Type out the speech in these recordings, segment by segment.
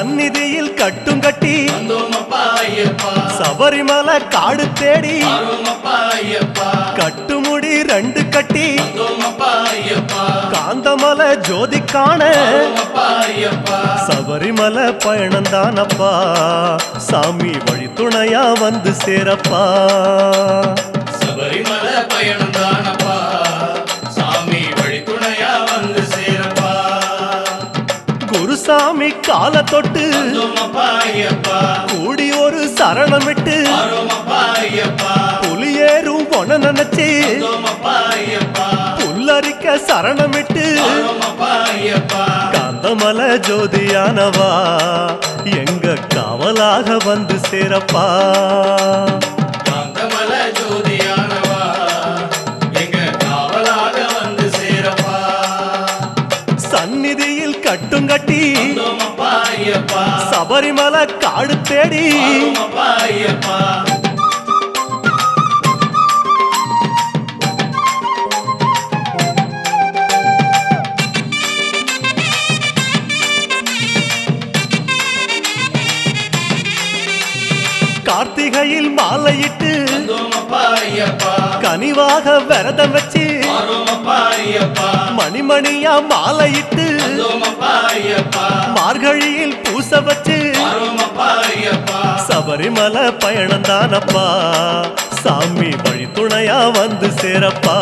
சந்நிதியில் கட்டும் கட்டி வந்தோமப்பா ஐயப்பா சபரிமலை காடு தேடி ஆரோமப்பா ஐயப்பா கட்டுமுடி ரெண்டு கட்டி வந்தோமப்பா ஐயப்பா காந்தமலை ஜோதி காண ஆரோமப்பா ஐயப்பா சபரிமலை பயணந்தானப்பா சாமி வழி துணையா வந்து சேரப்பா சபரிமலை பயணம் தானப்பா சாமி வழித்துணையா வந்து சேரப்பா குருசாமி கால தொட்டு வந்தோமப்பா ஐயப்பா கூடி ஒரு சரணமிட்டு ஆரோமப்பா ஐயப்பா புலியேறும் பொன நினைச்சு வந்தோமப்பா ஐயப்பா புல்லரிக்க சரணமிட்டு ஆரோமப்பா ஐயப்பா காந்தமல ஜோதியானவா எங்க காவலாக வந்து சேரப்பா காந்தமல ஜோதியானவா எங்க காவலாக வந்து சேரப்பா சந்நிதியில் கட்டும் கட்டி வந்தோமப்பா ஐயப்பா சபரிமலை காடு தேடி ஆரோமப்பா ஐயப்பா கார்த்திகையில் மாலையிட்டு வந்தோமப்பா ஐயப்பா கனிவாக விரதம் வச்சு ஆரோமப்பா ஐயப்பா மணிமணியா மாலையிட்டு வந்தோமப்பா ஐயப்பா மார்கழியில் பூச வச்சு ஆரோமப்பா ஐயப்பா சபரிமலை பயணம் தானப்பா சாமி வழி துணையா வந்து சேரப்பா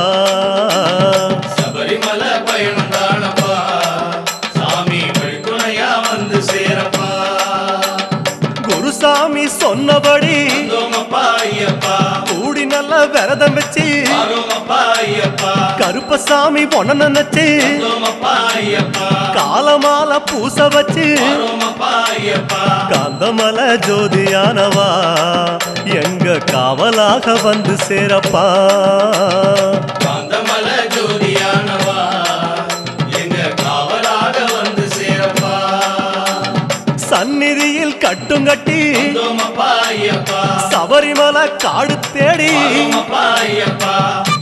சபரிமலை பயணம் தானப்பா சாமி வழித்துணையா வந்து சேரப்பா குருசாமி சொன்னபடி வந்தோமப்பா ஐயப்பா கூடி நல்ல விரதம் வச்சு ஆரோமப்பா ஐயப்பா கருப்பசாமி பொண்ண நினைச்சு வந்தோமப்பா ஐயப்பா காலமால பூச வச்சு ஆரோமப்பா ஐயப்பா காந்தமல ஜோதியானவா எங்க காவலாக வந்து சேரப்பா காந்தமல ஜோதியானவா எங்க காவலாக வந்து சேரப்பா சந்நிதியில் கட்டும் கட்டி வந்தோமப்பா ஐயப்பா சபரிமலை காடு தேடி ஆரோமப்பா ஐயப்பா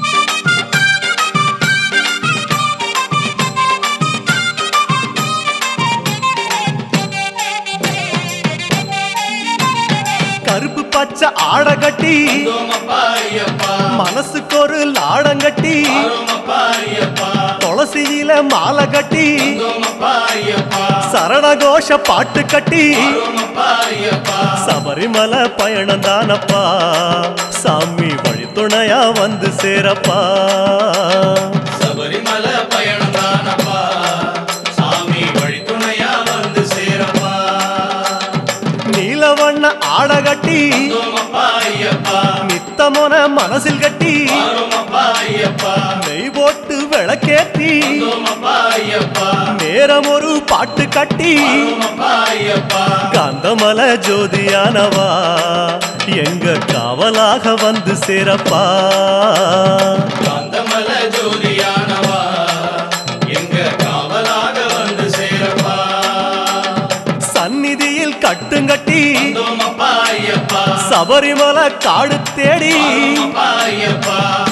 கருப்பு பச்சை ஆடை கட்டி வந்தோமப்பா ஐயப்பா மனசுக்கு ஒரு லாடம் கட்டி ஆரோமப்பா ஐயப்பா துளசியில மாலை கட்டி வந்தோமப்பா ஐயப்பா சரணகோஷ பாட்டு கட்டி ஆரோமப்பா ஐயப்பா சபரிமலை பயணம் தானப்பா சாமி வழி துணையா வந்து சேரப்பா சபரிமலை பயணம் தானப்பா சாமி வழித்துணையா வந்து சேரப்பா நீலவண்ண ஆடை கட்டி வந்தோமப்பா ஐயப்பா நித்தமொன மனசில் கட்டி ஆரோமப்பா ஐயப்பா நெய் போட்டு விளக்கேத்தி வந்தோமப்பா ஐயப்பா நேரம் ஒரு பாட்டு கட்டி ஆரோமப்பா ஐயப்பா காந்தமல ஜோதியானவா எங்க காவலாக வந்து சேரப்பா காந்தமல ஜோதியானவா எங்க காவலாக வந்து சேரப்பா சந்நிதியில் கட்டுங்கட்டி வந்தோமப்பா ஐயப்பா சபரிமலை காடு தேடி ஆரோமப்பா ஐயப்பா